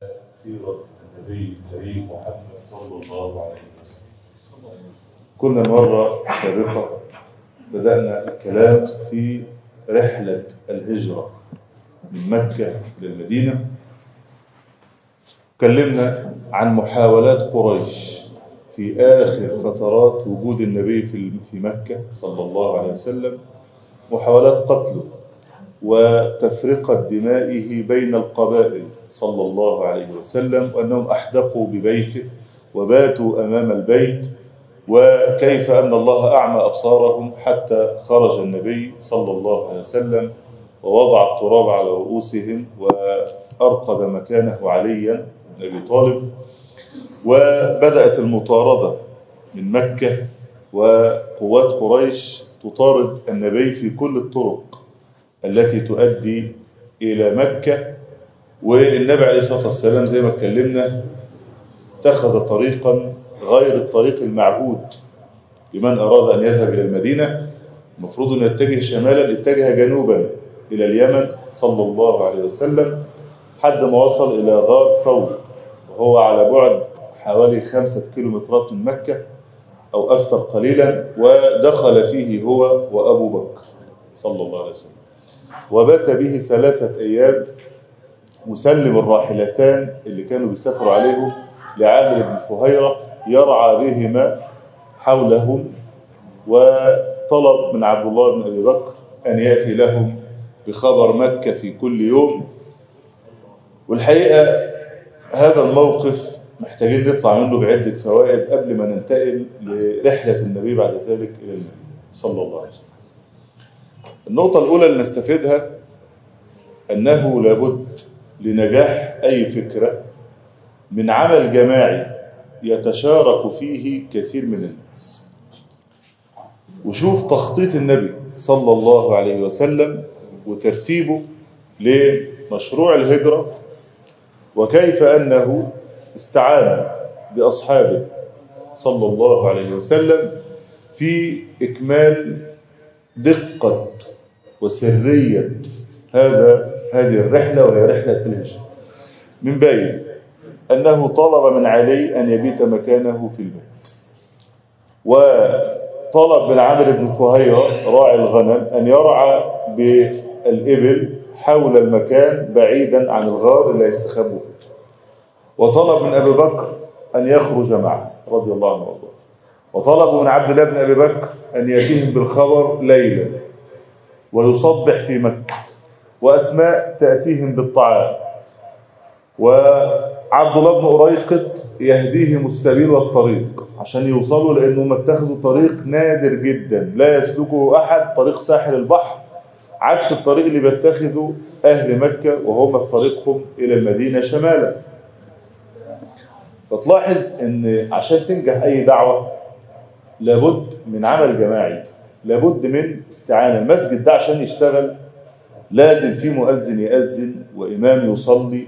سيرة النبي الكريم محمد صلى الله عليه وسلم كنا المرة السابقة بدأنا الكلام في رحلة الهجرة من مكة للمدينة تكلمنا عن محاولات قريش في آخر فترات وجود النبي في في مكة صلى الله عليه وسلم محاولات قتله وتفرقة دمائه بين القبائل صلى الله عليه وسلم وأنهم أحدقوا ببيته وباتوا أمام البيت وكيف أن الله أعمى أبصارهم حتى خرج النبي صلى الله عليه وسلم ووضع التراب على رؤوسهم وأرقد مكانه عليا بن أبي طالب وبدأت المطاردة من مكة وقوات قريش تطارد النبي في كل الطرق التي تؤدي إلى مكة والنبي عليه الصلاة والسلام زي ما اتكلمنا اتخذ طريقا غير الطريق المعهود لمن أراد أن يذهب إلى المدينة المفروض أن يتجه شمالا اتجه جنوبا إلى اليمن صلى الله عليه وسلم حد ما وصل إلى غار ثور وهو على بعد حوالي خمسة كيلومترات من مكة أو أكثر قليلا ودخل فيه هو وأبو بكر صلى الله عليه وسلم وبات به ثلاثة أيام مسلم الراحلتان اللي كانوا بيسافروا عليهم لعامر بن فهيرة يرعى بهما حولهم وطلب من عبد الله بن أبي بكر أن يأتي لهم بخبر مكة في كل يوم والحقيقة هذا الموقف محتاجين نطلع منه بعدة فوائد قبل ما ننتقل لرحلة النبي بعد ذلك إلى المدينة صلى الله عليه وسلم النقطة الأولى اللي نستفيدها أنه لابد لنجاح أي فكرة من عمل جماعي يتشارك فيه كثير من الناس وشوف تخطيط النبي صلى الله عليه وسلم وترتيبه لمشروع الهجرة وكيف أنه استعان بأصحابه صلى الله عليه وسلم في إكمال دقة وسرية هذا هذه الرحلة وهي رحلة الهجرة من بين أنه طلب من علي أن يبيت مكانه في البيت وطلب من عامر بن فهيرة راعي الغنم أن يرعى بالإبل حول المكان بعيدا عن الغار اللي يستخبوا فيه وطلب من أبي بكر أن يخرج معه رضي الله عنه وارضاه وطلبوا من عبد الله بن أبي بكر أن يأتيهم بالخبر ليلا ويصبح في مكة وأسماء تأتيهم بالطعام وعبد الله بن أريقط يهديهم السبيل والطريق عشان يوصلوا لأنهم اتخذوا طريق نادر جدا لا يسلكه أحد طريق ساحل البحر عكس الطريق اللي بيتخذه أهل مكة وهم في طريقهم إلى المدينة شمالا فتلاحظ أن عشان تنجح أي دعوة لابد من عمل جماعي لابد من استعانة المسجد ده عشان يشتغل لازم في مؤذن يأذن وإمام يصلي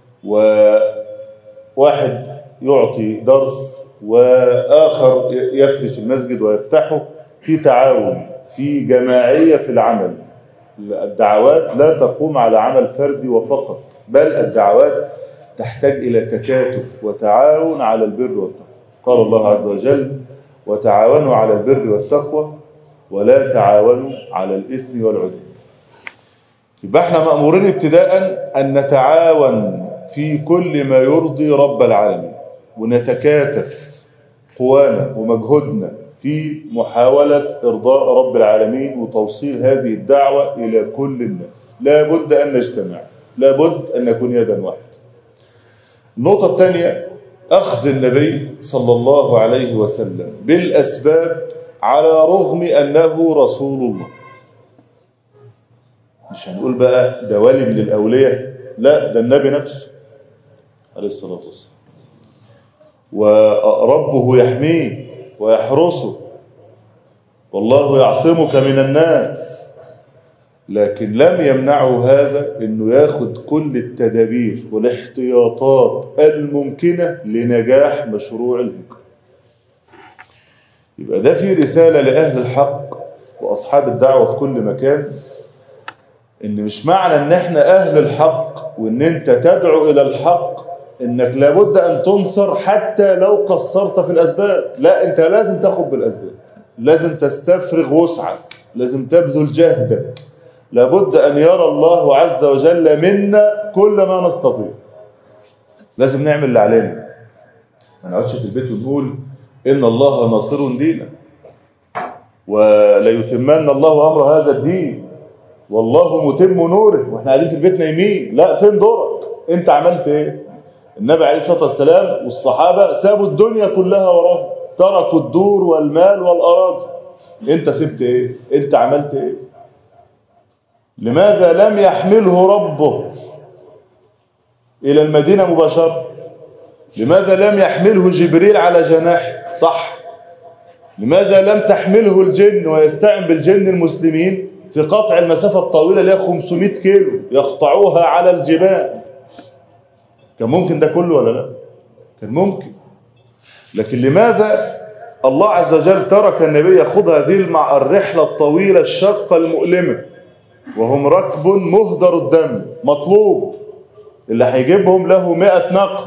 وواحد يعطي درس وآخر يفرش المسجد ويفتحه في تعاون في جماعية في العمل الدعوات لا تقوم على عمل فردي وفقط بل الدعوات تحتاج إلى تكاتف وتعاون على البر والتقوى قال الله عز وجل وتعاونوا على البر والتقوى ولا تعاونوا على الإثم والعدوان يبقى احنا مأمورين ابتداء أن نتعاون في كل ما يرضي رب العالمين ونتكاتف قوانا ومجهودنا في محاولة إرضاء رب العالمين وتوصيل هذه الدعوة إلى كل الناس لا بد أن نجتمع لا بد أن نكون يدا واحدة النقطة الثانية أخذ النبي صلى الله عليه وسلم بالأسباب على رغم أنه رسول الله مش هنقول بقى ده ولي من الأولياء لا ده النبي نفسه عليه الصلاة والسلام وربه يحميه ويحرسه والله يعصمك من الناس لكن لم يمنعه هذا انه ياخد كل التدابير والاحتياطات الممكنة لنجاح مشروع الهجرة يبقى ده في رسالة لأهل الحق وأصحاب الدعوة في كل مكان ان مش معنى ان احنا اهل الحق وان انت تدعو الى الحق انك لابد ان تنصر حتى لو قصرت في الاسباب لا انت لازم تاخد بالاسباب لازم تستفرغ وسعك لازم تبذل جهدك لابد ان يرى الله عز وجل منا كل ما نستطيع لازم نعمل اللي علينا ما نقعدش في البيت ونقول ان الله ناصر دينا وليتمن الله امر هذا الدين والله متم نوره واحنا قاعدين في البيت نايمين لا فين دورك انت عملت ايه النبي عليه الصلاه والسلام والصحابه سابوا الدنيا كلها وراه تركوا الدور والمال والاراضي انت سبت ايه انت عملت ايه لماذا لم يحمله ربه الى المدينه مباشره لماذا لم يحمله جبريل على جناحه صح لماذا لم تحمله الجن ويستعن بالجن المسلمين في قطع المسافة الطويلة اللي هي 500 كيلو يقطعوها على الجبال كان ممكن ده كله ولا لا كان ممكن لكن لماذا الله عز وجل ترك النبي يخوض هذه المع الرحلة الطويلة الشاقة المؤلمة وهم ركب مهدر الدم مطلوب اللي هيجيبهم له مئة نقل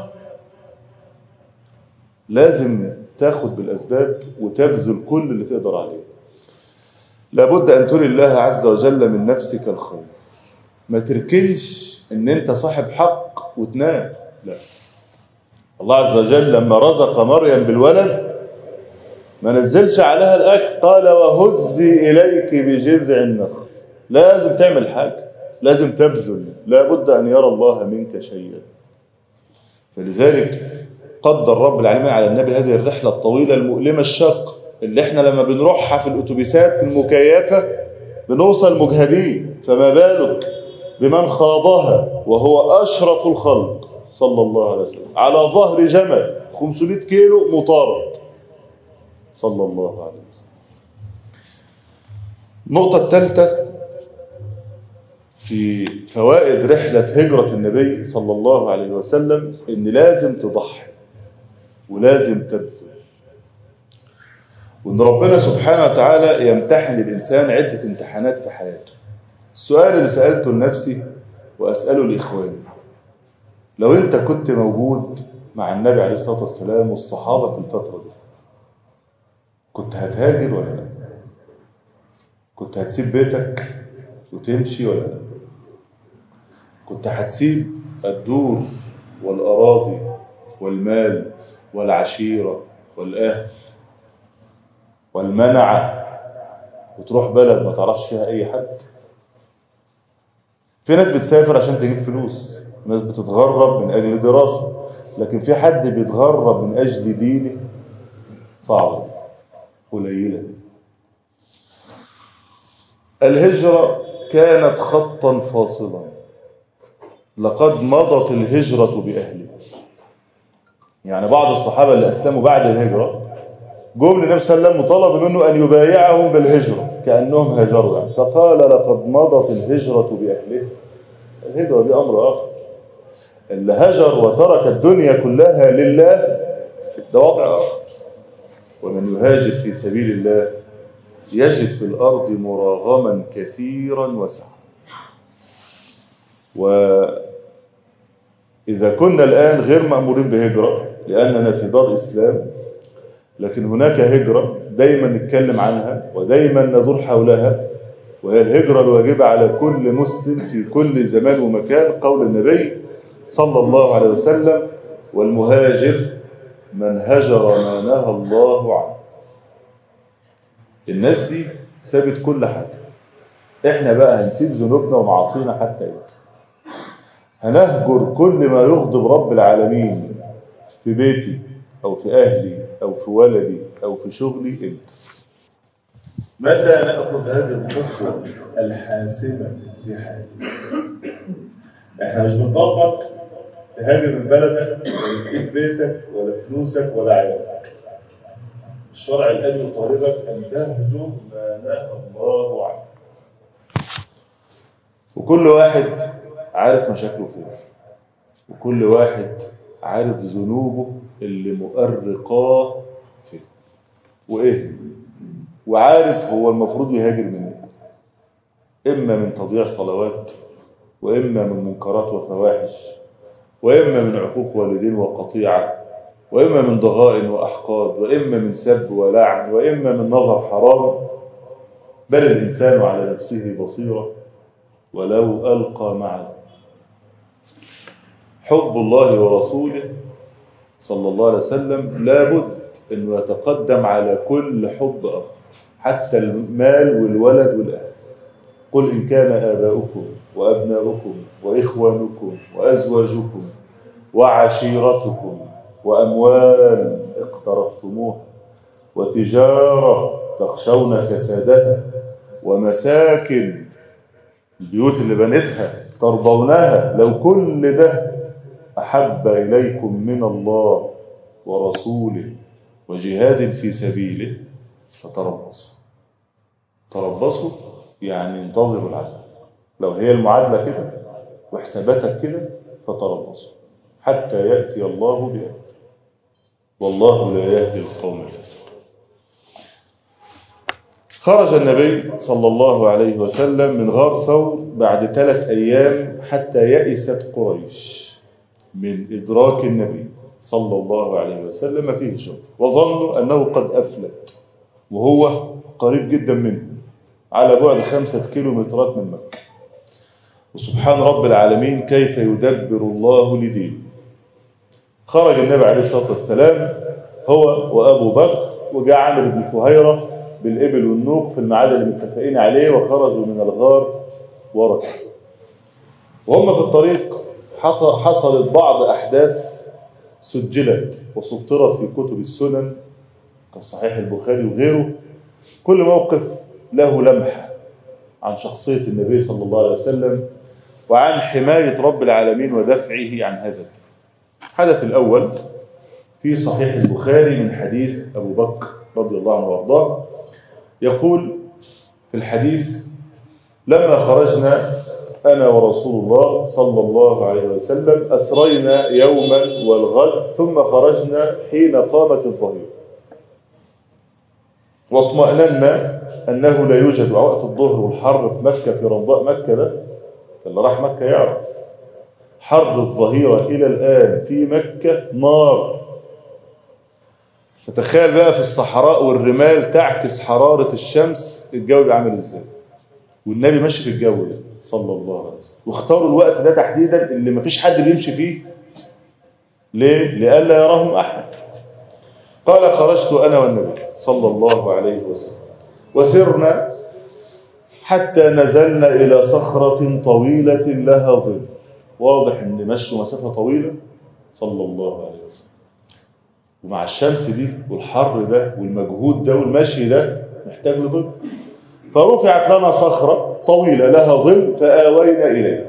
لازم تاخد بالأسباب وتبذل كل اللي تقدر عليه لابد أن تري الله عز وجل من نفسك الخير ما تركنش ان انت صاحب حق وتنام لا الله عز وجل لما رزق مريم بالولد ما نزلش عليها الاكل قال وهزي اليك بجذع النخل لازم تعمل حاجه لازم تبذل لابد ان يرى الله منك شيئا فلذلك قدر رب العالمين على النبي هذه الرحله الطويله المؤلمه الشاقه اللي احنا لما بنروحها في الاتوبيسات المكيفه بنوصل مجهدين فما بالك بمن خاضها وهو اشرف الخلق صلى الله عليه وسلم على ظهر جمل 500 كيلو مطارد صلى الله عليه وسلم النقطة الثالثة في فوائد رحلة هجرة النبي صلى الله عليه وسلم إن لازم تضحي ولازم تبذل وإن ربنا سبحانه وتعالى يمتحن الإنسان عدة امتحانات في حياته السؤال اللي سألته لنفسي وأسأله لإخواني لو أنت كنت موجود مع النبي عليه الصلاة والسلام والصحابة في الفترة دي كنت هتهاجر ولا لا كنت هتسيب بيتك وتمشي ولا لا كنت هتسيب الدور والأراضي والمال والعشيرة والأهل والمنعة وتروح بلد ما تعرفش فيها أي حد في ناس بتسافر عشان تجيب فلوس ناس بتتغرب من أجل دراسة لكن في حد بيتغرب من أجل دينه صعبة قليلة الهجرة كانت خطا فاصلا لقد مضت الهجرة بأهلها يعني بعض الصحابة اللي أسلموا بعد الهجرة جم للنبي صلى الله عليه وسلم وطلب منه أن يبايعهم بالهجرة كأنهم هاجروا يعني فقال لقد مضت الهجرة بأهلها الهجرة دي أمر آخر اللي هجر وترك الدنيا كلها لله ده وضع آخر ومن يهاجر في سبيل الله يجد في الأرض مراغما كثيرا وسعا وإذا كنا الآن غير مأمورين بهجرة لأننا في دار إسلام لكن هناك هجرة دايما نتكلم عنها ودايما ندور حولها وهي الهجرة الواجبة على كل مسلم في كل زمان ومكان قول النبي صلى الله عليه وسلم والمهاجر من هجر ما نهى الله عنه الناس دي سابت كل حاجة احنا بقى هنسيب ذنوبنا ومعاصينا حتى امتى هنهجر كل ما يغضب رب العالمين في بيتي او في اهلي او في ولدي او في شغلي امتى متى ناخذ هذه الخطوه الحاسمه في حياتنا احنا مش بنطبق تهاجر من بلدك ولا تسيب بيتك ولا فلوسك ولا عيالك الشرع الآن يطالبك أن تهجر ما نهى الله عنه وكل واحد عارف مشاكله فين وكل واحد عارف ذنوبه اللي مؤرقاه فين وإيه وعارف هو المفروض يهاجر من إيه إما من تضييع صلوات وإما من منكرات وفواحش وإما من عقوق والدين وقطيعة وإما من ضغائن وأحقاد وإما من سب ولعن وإما من نظر حرام بل الإنسان على نفسه بصيرة ولو ألقى معه حب الله ورسوله صلى الله عليه وسلم لابد أنه يتقدم على كل حب آخر حتى المال والولد والأهل قل إن كان آباؤكم وأبناؤكم وإخوانكم وأزواجكم وعشيرتكم وأموال اقترفتموها وتجارة تخشون كسادها ومساكن البيوت اللي بنتها ترضونها لو كل ده أحب إليكم من الله ورسوله وجهاد في سبيله فتربصوا تربصوا يعني انتظروا العذاب لو هي المعادلة كده وحساباتك كده فتربصوا حتى يأتي الله بأمره والله لا يهدي القوم الفاسقين خرج النبي صلى الله عليه وسلم من غار ثور بعد ثلاث أيام حتى يئست قريش من إدراك النبي صلى الله عليه وسلم في هجرته وظنوا أنه قد أفلت وهو قريب جدا منه على بعد خمسة كيلومترات من مكة وسبحان رب العالمين كيف يدبر الله لدينه خرج النبي عليه الصلاة والسلام هو وأبو بكر وجاء عامر بن فهيرة بالإبل والنوق في الميعاد اللي متفقين عليه وخرجوا من الغار وركبوا وهم في الطريق حصلت بعض أحداث سجلت وسطرت في كتب السنن كصحيح البخاري وغيره كل موقف له لمحة عن شخصية النبي صلى الله عليه وسلم وعن حماية رب العالمين ودفعه عن هذا الدين الحدث الأول في صحيح البخاري من حديث أبو بكر رضي الله عنه وارضاه يقول في الحديث لما خرجنا أنا ورسول الله صلى الله عليه وسلم أسرينا يوما والغد ثم خرجنا حين قامت الظهيرة واطمأننا أنه لا يوجد وقت الظهر والحر في مكة في رمضاء مكة ده اللي راح مكة يعرف حر الظهيرة إلى الآن في مكة نار تتخيل بقى في الصحراء والرمال تعكس حرارة الشمس الجو بيبقى عامل ازاي والنبي ماشي في الجو ده صلى الله عليه وسلم واختاروا الوقت ده تحديدا اللي مفيش حد بيمشي فيه ليه؟ لئلا يراهم أحد قال خرجت أنا والنبي صلى الله عليه وسلم وسرنا حتى نزلنا إلى صخرة طويلة لها ظل واضح ان مشوا مسافة طويلة صلى الله عليه وسلم ومع الشمس دي والحر ده والمجهود ده والمشي ده محتاج لظل فرفعت لنا صخرة طويلة لها ظل فآوينا إليها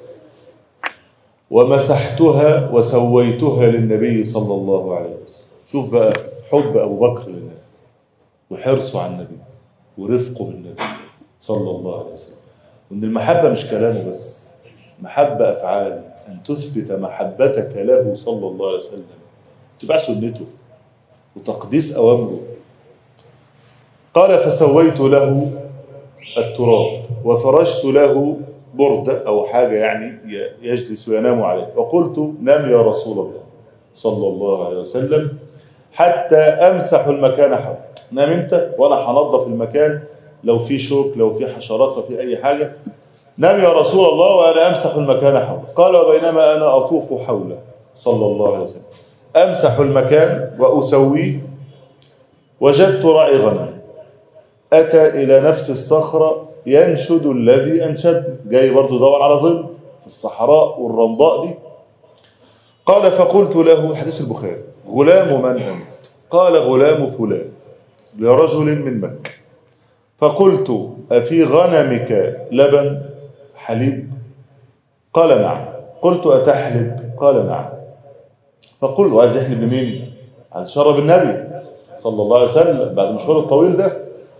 ومسحتها وسويتها للنبي صلى الله عليه وسلم شوف بقى حب أبو بكر للنبي وحرصه على النبي ورفقه بالنبي صلى الله عليه وسلم وإن المحبة مش كلامه بس محبة أفعال أن تثبت محبتك له صلى الله عليه وسلم اتباع سنته وتقديس أوامره قال فسويت له التراب وفرشت له بردة أو حاجة يعني يجلس وينام عليه وقلت نام يا رسول الله صلى الله عليه وسلم حتى أمسح المكان حولك نام أنت وأنا هنظف المكان لو في شوك لو في حشرات ففي أي حاجة نام يا رسول الله وأنا أمسح المكان حوله قال وبينما أنا أطوف حوله صلى الله عليه وسلم أمسح المكان وأسويه وجدت راعي غنم أتى إلى نفس الصخرة ينشد الذي أنشد جاي برضو دور على ظل في الصحراء والرمضاء دي قال فقلت له حديث البخاري غلام من أنت قال غلام فلان لرجل من مكة فقلت أفي غنمك لبن حليب قال نعم قلت أتحلب قال نعم فقلت عايز يحلب لمين عايز شرب النبي صلى الله عليه وسلم بعد المشوار الطويل ده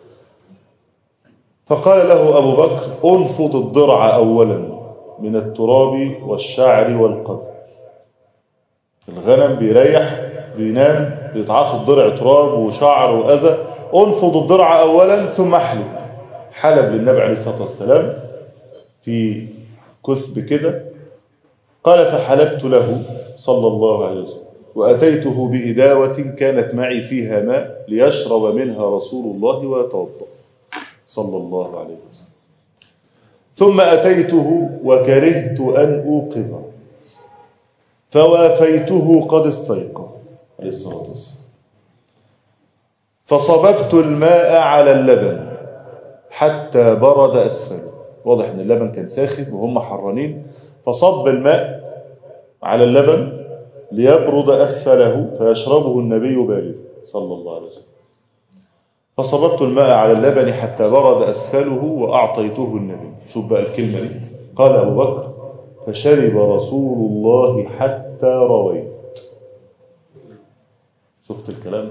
فقال له أبو بكر انفض الضرع أولا من التراب والشعر والقذر الغنم بيريح بينام بيتعاص الضرع تراب وشعر وأذى انفض الضرع أولا ثم احلب حلب للنبي عليه الصلاة والسلام في كثب كده قال فحلبت له صلى الله عليه وسلم وأتيته بإداوة كانت معي فيها ماء ليشرب منها رسول الله ويتوضأ صلى الله عليه وسلم ثم أتيته وكرهت أن أوقظه فوافيته قد استيقظ عليه الصلاة والسلام فصببت الماء على اللبن حتى برد أسفله واضح أن اللبن كان ساخن وهم حرانين فصب الماء على اللبن ليبرد أسفله فيشربه النبي باردا صلى الله عليه وسلم فصببت الماء على اللبن حتى برد أسفله وأعطيته النبي شوف بقى الكلمة دي قال أبو بكر فشرب رسول الله حتى رويت شفت الكلام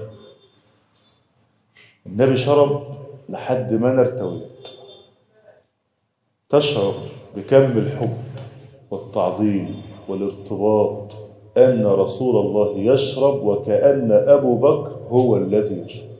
النبي شرب لحد ما انا ارتويت تشعر بكم الحب والتعظيم والارتباط أن رسول الله يشرب وكأن أبو بكر هو الذي يشرب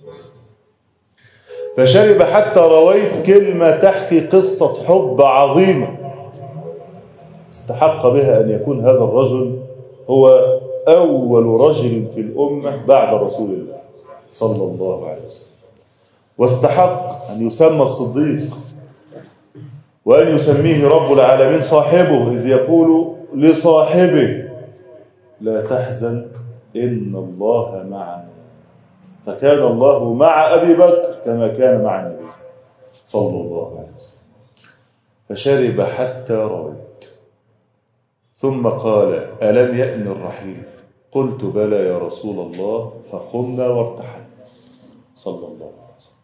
فشرب حتى رويت كلمة تحكي قصة حب عظيمة استحق بها أن يكون هذا الرجل هو أول رجل في الأمة بعد رسول الله صلى الله عليه وسلم واستحق أن يسمى الصديق وأن يسميه رب العالمين صاحبه إذ يقول لصاحبه لا تحزن إن الله معنا فكان الله مع أبي بكر كما كان مع النبي صلى الله عليه وسلم فشرب حتى رويت ثم قال ألم يأن الرحيل قلت بلى يا رسول الله فقمنا وارتحلنا صلى الله عليه وسلم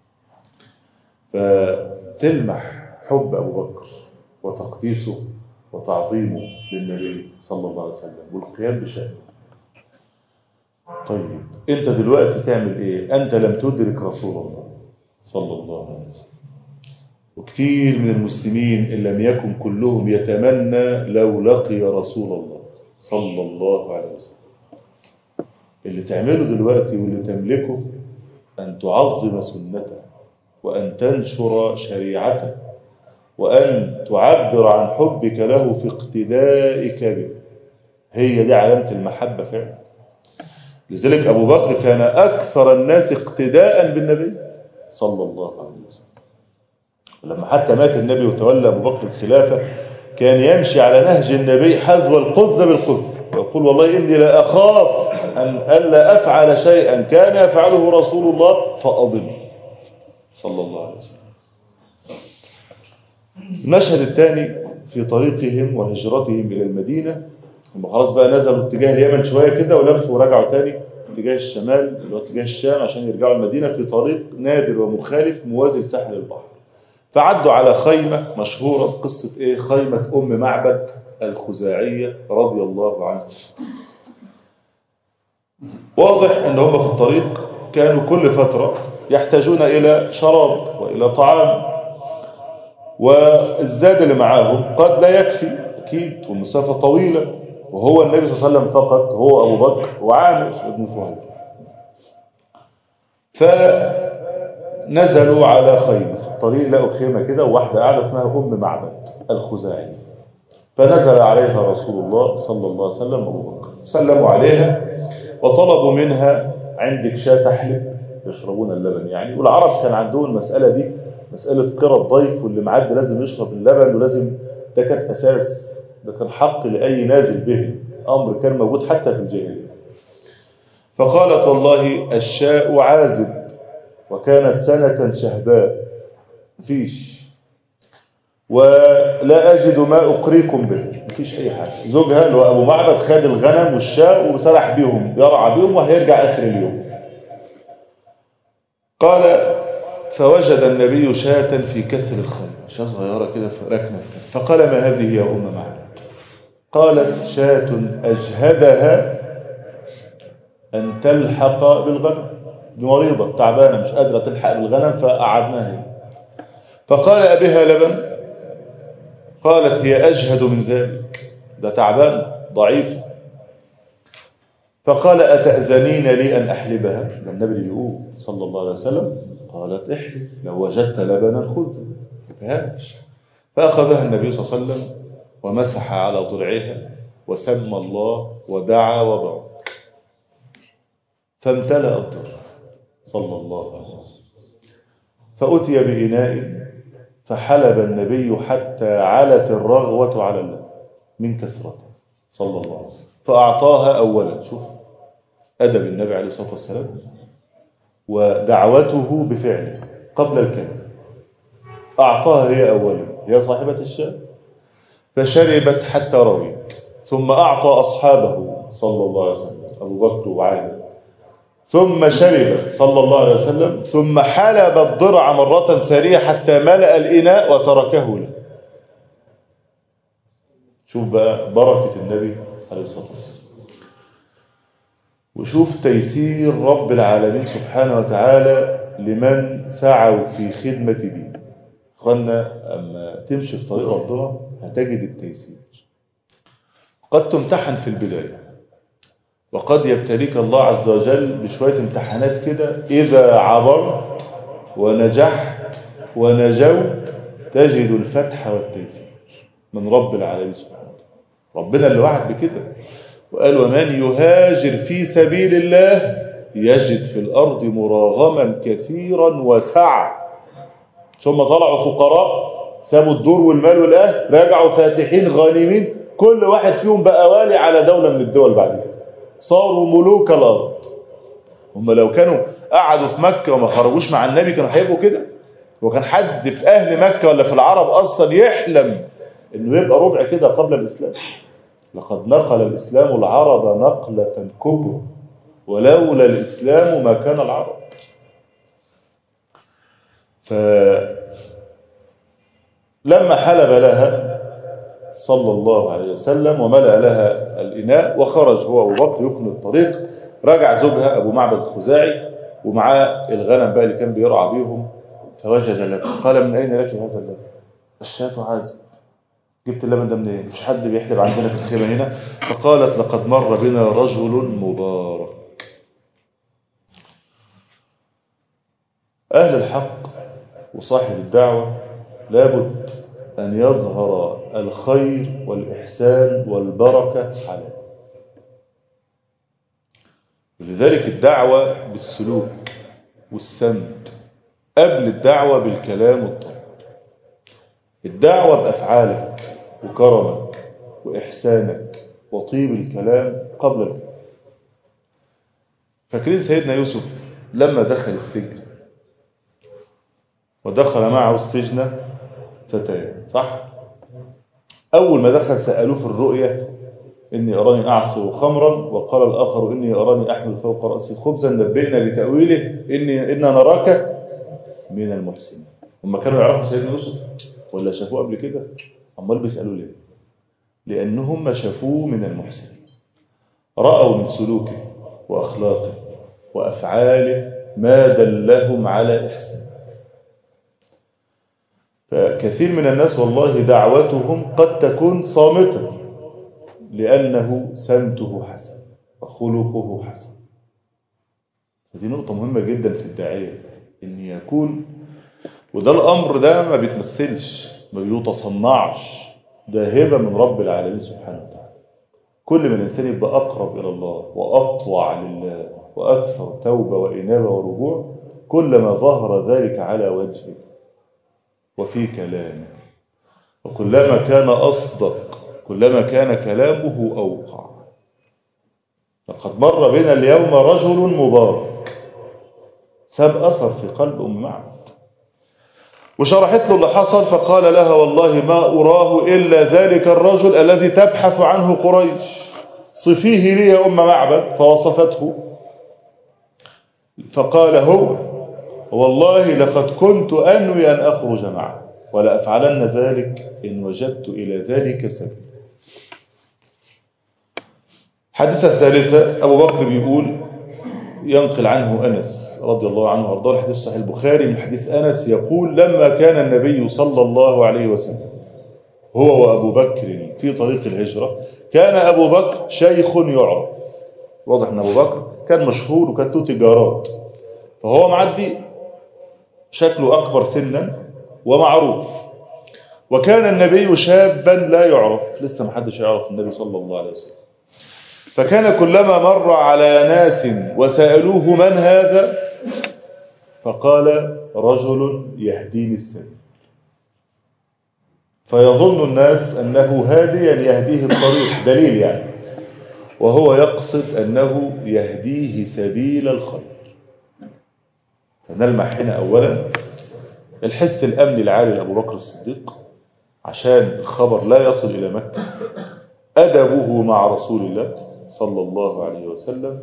فتلمح حب أبو بكر وتقديسه وتعظيمه للنبي صلى الله عليه وسلم والقيام بشأنه طيب انت دلوقتي تعمل ايه انت لم تدرك رسول الله صلى الله عليه وسلم وكتير من المسلمين ان لم يكن كلهم يتمنى لو لقي رسول الله صلى الله عليه وسلم اللي تعمله دلوقتي واللي تملكه ان تعظم سنته وان تنشر شريعته وان تعبر عن حبك له في اقتدائك به هي دي علامه المحبه فعلا لذلك أبو بكر كان أكثر الناس اقتداء بالنبي صلى الله عليه وسلم لما حتى مات النبي وتولى أبو بكر الخلافة كان يمشي على نهج النبي حذو القذ بالقذ ويقول والله إني لا أخاف أن ألا أفعل شيئا كان يفعله رسول الله فأضل صلى الله عليه وسلم المشهد الثاني في طريقهم وهجرتهم إلى المدينة هم خلاص بقى نزلوا اتجاه اليمن شوية كده ولفوا ورجعوا تاني اتجاه الشمال اللي هو اتجاه الشام عشان يرجعوا المدينة في طريق نادر ومخالف موازي لساحل البحر فعدوا على خيمة مشهورة قصة ايه خيمة أم معبد الخزاعية رضي الله عنها واضح ان هم في الطريق كانوا كل فترة يحتاجون إلى شراب وإلى طعام والزاد اللي معاهم قد لا يكفي أكيد والمسافة طويلة وهو النبي صلى الله عليه وسلم فقط هو أبو بكر وعامر بن فهير فنزلوا على خيمة في الطريق لقوا خيمة كده وواحدة قاعدة اسمها أم معبد الخزاعي فنزل عليها رسول الله صلى الله عليه وسلم أبو بكر سلموا عليها وطلبوا منها عندك شاة تحلب يشربون اللبن يعني والعرب كان عندهم المسألة دي مسألة قرى الضيف واللي معدي لازم يشرب اللبن ولازم ده كانت أساس ده كان حق لأي نازل به أمر كان موجود حتى في الجاهلية فقالت والله الشاء عازب وكانت سنة شهباء مفيش ولا أجد ما أقريكم به مفيش أي حاجة زوجها اللي هو أبو معبد خد الغنم والشاء وسرح بيهم يرعى بيهم وهيرجع آخر اليوم قال فوجد النبي شاة في كسر الخيل شاة صغيرة كده ركنة في فقال ما هذه يا أم معبد قالت شاة أجهدها أن تلحق بالغنم مريضة تعبانة مش قادرة تلحق بالغنم فقعدناها فقال أبها لبن قالت هي أجهد من ذلك ده تعبان ضعيف فقال أتأذنين لي أن أحلبها ده النبي بيقول صلى الله عليه وسلم قالت احلب لو وجدت لبنا خذ فهاش فأخذها النبي صلى الله عليه وسلم ومسح على ضلعها وسمى الله ودعا وبرك فامتلأ الضر صلى الله عليه وسلم فأتي بإناء فحلب النبي حتى علت الرغوة على الله من كثرته صلى الله عليه وسلم فأعطاها أولا شوف أدب النبي عليه الصلاة والسلام ودعوته بفعله قبل الكلام أعطاها هي أولا هي صاحبة الشام فشربت حتى رويت ثم أعطى أصحابه صلى الله عليه وسلم أبو بكر وعلي ثم شرب صلى الله عليه وسلم ثم حلب الضرع مرة ثانية حتى ملأ الإناء وتركه له شوف بقى بركة النبي عليه الصلاة والسلام وشوف تيسير رب العالمين سبحانه وتعالى لمن سعوا في خدمة دين اخوانا اما تمشي في طريق ربنا هتجد التيسير قد تمتحن في البداية وقد يبتليك الله عز وجل بشوية امتحانات كده إذا عبرت ونجحت ونجوت تجد الفتح والتيسير من رب العالمين سبحانه وتعالى ربنا اللي وعد بكده وقال ومن يهاجر في سبيل الله يجد في الأرض مراغما كثيرا وسعة ثم طلعوا فقراء سابوا الدور والمال والأهل رجعوا فاتحين غانمين كل واحد فيهم بقى والي على دولة من الدول بعد كده صاروا ملوك الأرض هم لو كانوا قعدوا في مكة وما خرجوش مع النبي كانوا هيبقوا كده وكان حد في أهل مكة ولا في العرب أصلا يحلم إنه يبقى ربع كده قبل الإسلام لقد نقل الإسلام العرب نقلة كبرى ولولا الإسلام ما كان العرب فلما حلب لها صلى الله عليه وسلم وملأ لها الإناء وخرج هو أبو بكر يكمل الطريق رجع زوجها أبو معبد الخزاعي ومعاه الغنم بقى اللي كان بيرعى بيهم فوجد اللبن قال من أين لك هذا اللبن الشاة عازب جبت اللبن ده منين مفيش حد بيحلب عندنا في الخيمة هنا فقالت لقد مر بنا رجل مبارك أهل الحق وصاحب الدعوة لابد أن يظهر الخير والإحسان والبركة عليه لذلك الدعوة بالسلوك والسمت قبل الدعوة بالكلام والطرق الدعوة بأفعالك وكرمك وإحسانك وطيب الكلام قبل الكلام فاكرين سيدنا يوسف لما دخل السجن ودخل معه السجن فتيان صح أول ما دخل سألوه في الرؤية إني أراني أعصر خمرا وقال الآخر إني أراني أحمل فوق رأسي خبزا نبئنا بتأويله إني إنا نراك من المحسنين هم كانوا يعرفوا سيدنا يوسف ولا شافوه قبل كده أمال بيسألوا ليه لأنهم ما شافوه من المحسنين رأوا من سلوكه وأخلاقه وأفعاله ما دلهم على إحسان فكثير من الناس والله دعوتهم قد تكون صامتة لأنه سمته حسن وخلقه حسن فدي نقطة مهمة جدا في الداعية إن يكون وده الأمر ده ما بيتمثلش ما بيتصنعش ده هبة من رب العالمين سبحانه وتعالى كل ما الإنسان يبقى أقرب إلى الله وأطوع لله وأكثر توبة وإنابة ورجوع كلما ظهر ذلك على وجهه وفي كلامه وكلما كان أصدق كلما كان كلامه أوقع لقد مر بنا اليوم رجل مبارك ساب أثر في قلب أم معبد وشرحت له اللي حصل فقال لها والله ما أراه إلا ذلك الرجل الذي تبحث عنه قريش صفيه لي يا أم معبد فوصفته فقال هو والله لقد كنت أنوي أن أخرج معه ولأفعلن ذلك إن وجدت إلى ذلك سبيل حديثة الثالثة أبو بكر بيقول ينقل عنه أنس رضي الله عنه وارضاه الحديث صحيح البخاري من حديث أنس يقول لما كان النبي صلى الله عليه وسلم هو وأبو بكر في طريق الهجرة كان أبو بكر شيخ يعرف واضح أن أبو بكر كان مشهور وكانت له تجارات فهو معدي شكله أكبر سنا ومعروف وكان النبي شابا لا يعرف لسه ما حدش يعرف النبي صلى الله عليه وسلم فكان كلما مر على ناس وسألوه من هذا فقال رجل يهديني السبيل فيظن الناس أنه هاديا يهديه الطريق دليل يعني وهو يقصد أنه يهديه سبيل الخير فنلمح هنا أولا الحس الأمني العالي لأبو بكر الصديق عشان الخبر لا يصل إلى مكة أدبه مع رسول الله صلى الله عليه وسلم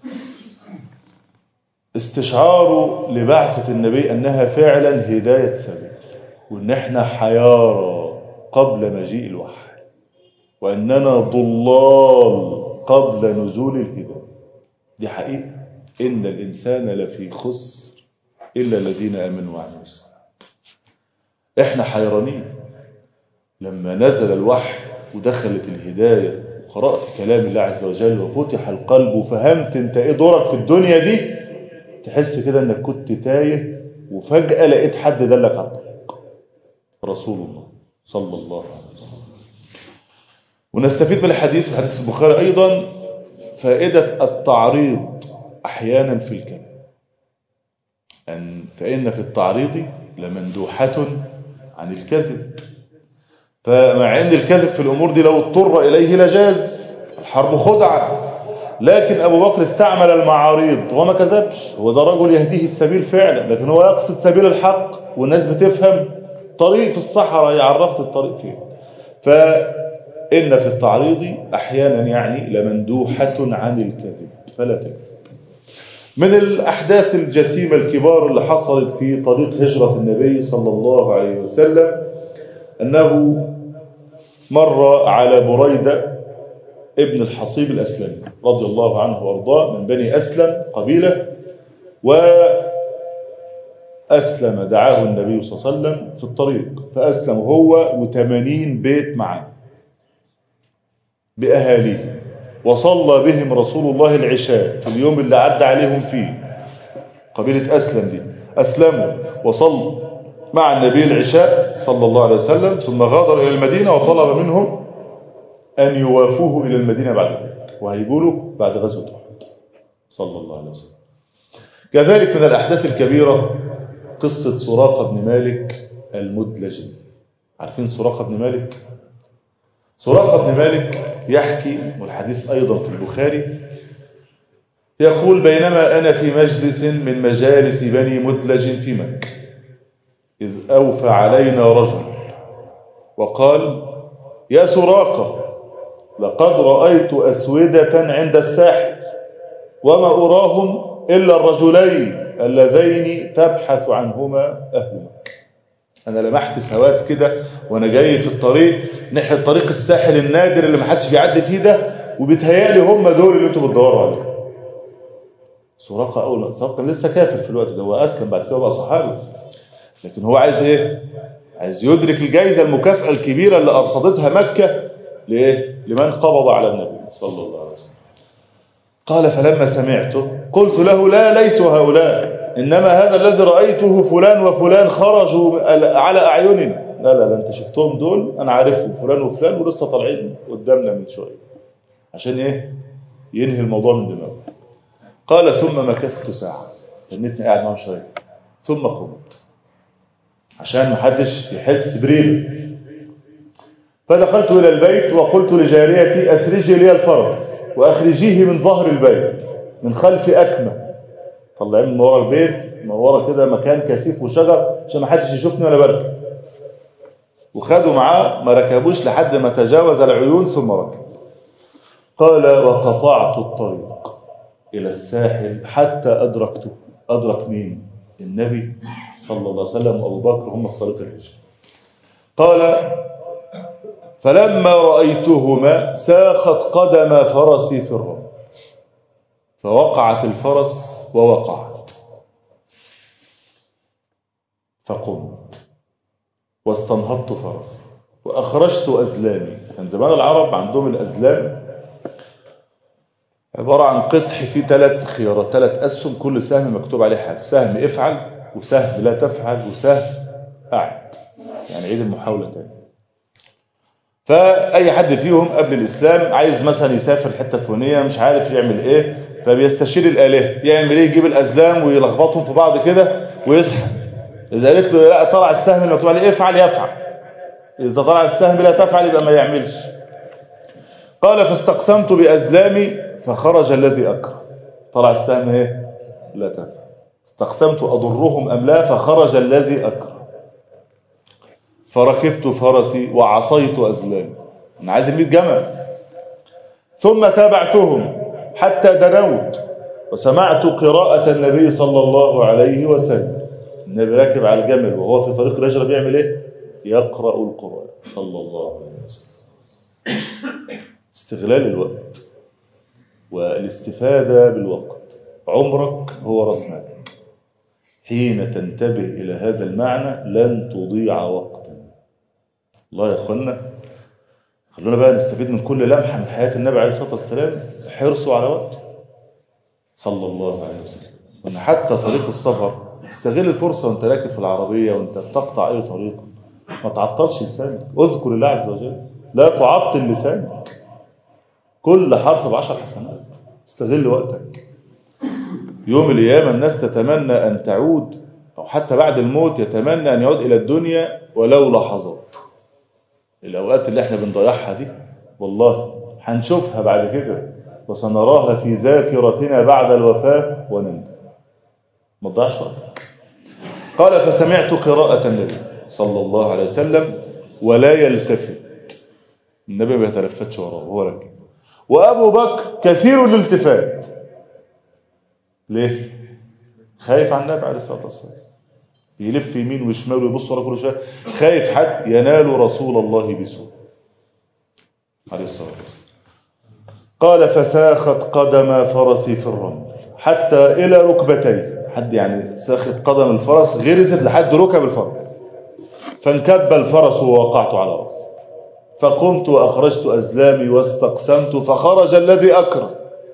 استشعاره لبعثة النبي أنها فعلا هداية سبيل وأن احنا حيارى قبل مجيء الوحي وأننا ضلال قبل نزول الهداية دي حقيقة إن الإنسان لفي خسر إلا الذين آمنوا وعملوا الصالحات إحنا حيرانين لما نزل الوحي ودخلت الهداية وقرأت كلام الله عز وجل وفتح القلب وفهمت انت ايه دورك في الدنيا دي تحس كده انك كنت تايه وفجأة لقيت حد دلك على الطريق رسول الله صلى الله عليه وسلم ونستفيد من الحديث في حديث البخاري أيضا فائدة التعريض أحيانا في الكلام أن فإن في التعريض لمندوحة عن الكذب فمع أن الكذب في الأمور دي لو اضطر إليه لجاز الحرب خدعة لكن أبو بكر استعمل المعاريض وما كذبش هو ده رجل يهديه السبيل فعلا لكن هو يقصد سبيل الحق والناس بتفهم طريق في الصحراء يعرفت الطريق فين فإن في التعريض أحيانا يعني لمندوحة عن الكذب فلا تكذب من الأحداث الجسيمة الكبار اللي حصلت في طريق هجرة النبي صلى الله عليه وسلم أنه مر على بريدة ابن الحصيب الأسلمي رضي الله عنه وارضاه من بني أسلم قبيلة وأسلم دعاه النبي صلى الله عليه وسلم في الطريق فأسلم هو وثمانين بيت معه بأهاليه وصلى بهم رسول الله العشاء في اليوم اللي عدى عليهم فيه قبيلة أسلم دي أسلموا وصلوا مع النبي العشاء صلى الله عليه وسلم ثم غادر إلى المدينة وطلب منهم أن يوافوه إلى المدينة بعد ذلك وهيقولوا بعد غزوة أحد صلى الله عليه وسلم كذلك من الأحداث الكبيرة قصة سراقة بن مالك المدلجي عارفين سراقة بن مالك سراقة بن مالك يحكي والحديث أيضا في البخاري يقول بينما أنا في مجلس من مجالس بني مدلج في مكة إذ أوفى علينا رجل وقال يا سراقة لقد رأيت أسودة عند الساحل وما أراهم إلا الرجلين اللذين تبحث عنهما أهل مكة أنا لمحت سواد كده وأنا جاي في الطريق ناحية طريق الساحل النادر اللي محدش بيعدي فيه ده وبيتهيألي هم دول اللي انتوا بتدوروا عليهم سراقة أول سراقة كان لسه كافر في الوقت ده هو أسلم بعد كده بقى صحابي لكن هو عايز إيه؟ عايز يدرك الجائزة المكافأة الكبيرة اللي أرصدتها مكة لإيه؟ لمن قبض على النبي صلى الله عليه وسلم قال فلما سمعته قلت له لا ليسوا هؤلاء إنما هذا الذي رأيته فلان وفلان خرجوا على أعيننا لا لا لا أنت شفتهم دول أنا عارفهم فلان وفلان ولسه طالعين قدامنا من شوية عشان إيه ينهي الموضوع من دماغه قال ثم مكثت ساعة تنتني قاعد معهم شوية ثم قمت عشان محدش يحس بريبه فدخلت إلى البيت وقلت لجاريتي أسرجي لي الفرس وأخرجيه من ظهر البيت من خلف أكمة طلعين من ورا البيت من ورا كده مكان كثيف وشجر عشان ما حدش يشوفني ولا بركب وخدوا معاه ما ركبوش لحد ما تجاوز العيون ثم ركب قال وقطعت الطريق إلى الساحل حتى أدركته أدرك مين النبي صلى الله عليه وسلم وأبو بكر هم في طريق الهجرة قال فلما رأيتهما ساخت قدم فرسي في الرمل فوقعت الفرس ووقعت فقمت واستنهضت فرسي وأخرجت أزلامي كان زمان العرب عندهم الأزلام عبارة عن قطح فيه ثلاث خيارات ثلاث أسهم كل سهم مكتوب عليه حاجة سهم افعل وسهم لا تفعل وسهم أعد يعني عيد المحاولة تاني فأي حد فيهم قبل الإسلام عايز مثلا يسافر حتة الفلانية مش عارف يعمل إيه فبيستشير الآلهة يعمل إيه يجيب الأزلام ويلخبطهم في بعض كده ويسحب إذا قالت له لا طلع السهم اللي مكتوب عليه افعل يفعل إذا طلع السهم لا تفعل يبقى ما يعملش قال فاستقسمت بأزلامي فخرج الذي أكره طلع السهم إيه لا تفعل استقسمت أضرهم أم لا فخرج الذي أكره فركبت فرسي وعصيت أزلامي أنا عايز 100 جمل ثم تابعتهم حتى دنوت وسمعت قراءة النبي صلى الله عليه وسلم النبي راكب على الجمل وهو في طريق الهجرة بيعمل ايه يقرأ القرآن صلى الله عليه وسلم استغلال الوقت والاستفادة بالوقت عمرك هو راس مالك حين تنتبه إلى هذا المعنى لن تضيع وقتا الله يا أخوانا خلونا بقى نستفيد من كل لمحة من حياة النبي عليه الصلاة والسلام حرصوا على وقته صلى الله عليه وسلم وان حتى طريق السفر استغل الفرصة وانت راكب في العربية وانت بتقطع اي طريق ما تعطلش لسانك اذكر الله عز وجل لا تعطل لسانك كل حرف بعشر حسنات استغل وقتك يوم القيامة الناس تتمنى أن تعود أو حتى بعد الموت يتمنى أن يعود إلى الدنيا ولو لحظات الأوقات اللي احنا بنضيعها دي والله هنشوفها بعد كده وسنراها في ذاكرتنا بعد الوفاة ونندم ما تضيعش وقتك قال فسمعت قراءة النبي صلى الله عليه وسلم ولا يلتفت النبي ما يتلفتش وراه وهو راكب وأبو بكر كثير الالتفات ليه؟ خايف عن النبي عليه الصلاة والسلام يلف يمين وشمال ويبص ورا كل شويه خايف حد ينال رسول الله بسوء عليه الصلاة والسلام قال فساخت قدم فرسي في الرمل حتى إلى ركبتي حد يعني ساخت قدم الفرس غرزت لحد ركب الفرس فانكب الفرس ووقعت على رأسي فقمت وأخرجت أزلامي واستقسمت فخرج الذي أكره